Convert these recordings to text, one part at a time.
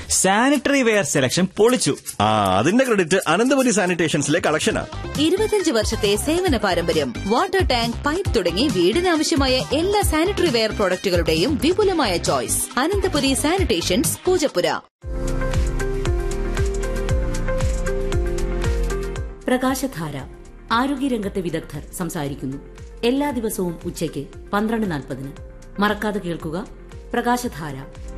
sanitary ware selection പൊളിച്ചു ആ അതിന്റെ ക്രെഡിറ്റ് അനന്തപുരി സാനിറ്റേഷൻസിലെ കളക്ഷനാ ഇരുപത്തിയഞ്ച് വർഷത്തെ സേവന പാരമ്പര്യം വാട്ടർ ടാങ്ക് പൈപ്പ് തുടങ്ങി വീടിനാവശ്യമായ എല്ലാ സാനിറ്ററി വെയർ പ്രോഡക്റ്റുകളുടെയും വിപുലമായ ചോയ്സ് അനന്തപുരി സാനിറ്റേഷൻസ് പൂജപ്പുര പ്രകാശധാര ആരോഗ്യരംഗത്തെ വിദഗ്ധർ സംസാരിക്കുന്നു എല്ലാ ദിവസവും ഉച്ചയ്ക്ക് പന്ത്രണ്ട് നാൽപ്പതിന് മറക്കാതെ കേൾക്കുക പ്രകാശധാര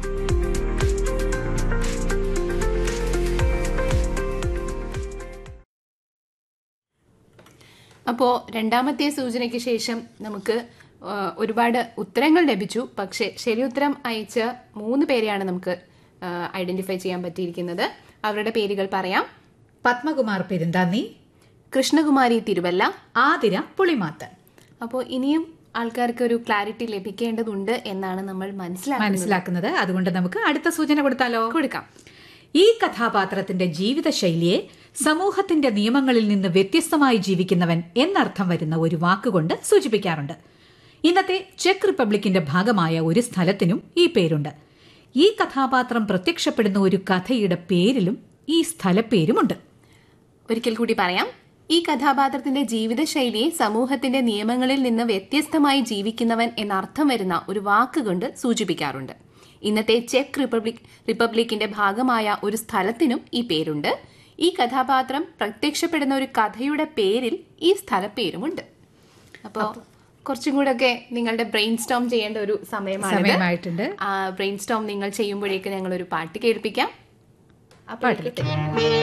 അപ്പോൾ രണ്ടാമത്തെ സൂചനയ്ക്ക് ശേഷം നമുക്ക് ആ, ഒരുപാട് ഉത്തരങ്ങൾ ലഭിച്ചു പക്ഷേ ശരി ഉത്തരം അയച്ച മൂന്ന് പേരെയാണ് നമുക്ക് ഐഡന്റിഫൈ ചെയ്യാൻ പറ്റിയിരിക്കുന്നത് അവരുടെ പേരുകൾ പറയാം പത്മകുമാർ പെരുന്താന്നി കൃഷ്ണകുമാരി തിരുവല്ല ആതിര പുളിമാത്ത് അപ്പോൾ ഇനിയും ആൾക്കാർക്ക് ഒരു ക്ലാരിറ്റി ലഭിക്കേണ്ടതുണ്ട് എന്നാണ് നമ്മൾ മനസ്സിലാക്കുന്നത് മനസ്സിലാക്കുന്നത് അതുകൊണ്ട് നമുക്ക് അടുത്ത സൂചന കൊടുത്താലോ കൊടുക്കാം ഈ കഥാപാത്രത്തിന്റെ ജീവിതശൈലിയെ സമൂഹത്തിന്റെ നിയമങ്ങളിൽ നിന്ന് വ്യത്യസ്തമായി ജീവിക്കുന്നവൻ എന്നർത്ഥം വരുന്ന ഒരു വാക്കുകൊണ്ട് സൂചിപ്പിക്കാറുണ്ട് ഇന്നത്തെ ചെക്ക് റിപ്പബ്ലിക്കിന്റെ ഭാഗമായ ഒരു സ്ഥലത്തിനും ഈ പേരുണ്ട് ഈ കഥാപാത്രം പ്രത്യക്ഷപ്പെടുന്ന ഒരു കഥയുടെ പേരിലും ഈ സ്ഥലപ്പേരുമുണ്ട് ഒരിക്കൽ കൂടി പറയാം ഈ കഥാപാത്രത്തിന്റെ ജീവിതശൈലിയെ സമൂഹത്തിന്റെ നിയമങ്ങളിൽ നിന്ന് വ്യത്യസ്തമായി ജീവിക്കുന്നവൻ എന്നർത്ഥം വരുന്ന ഒരു വാക്കുകൊണ്ട് സൂചിപ്പിക്കാറുണ്ട് ഇന്നത്തെ ചെക്ക് റിപ്പബ്ലിക് റിപ്പബ്ലിക്കിന്റെ ഭാഗമായ ഒരു സ്ഥലത്തിനും ഈ പേരുണ്ട് ഈ കഥാപാത്രം പ്രത്യക്ഷപ്പെടുന്ന ഒരു കഥയുടെ പേരിൽ ഈ സ്ഥലപ്പേരുമുണ്ട് അപ്പോൾ കുറച്ചും കൂടെ ഒക്കെ നിങ്ങളുടെ ബ്രെയിൻ സ്റ്റോം ചെയ്യേണ്ട ഒരു സമയമാണ് സമയമായിട്ടുണ്ട് ബ്രെയിൻ സ്റ്റോം നിങ്ങൾ ചെയ്യുമ്പോഴേക്ക് ഞങ്ങൾ ഒരു പാട്ട് കേൾപ്പിക്കാം അപ്പോൾ പാട്ടിലേക്ക്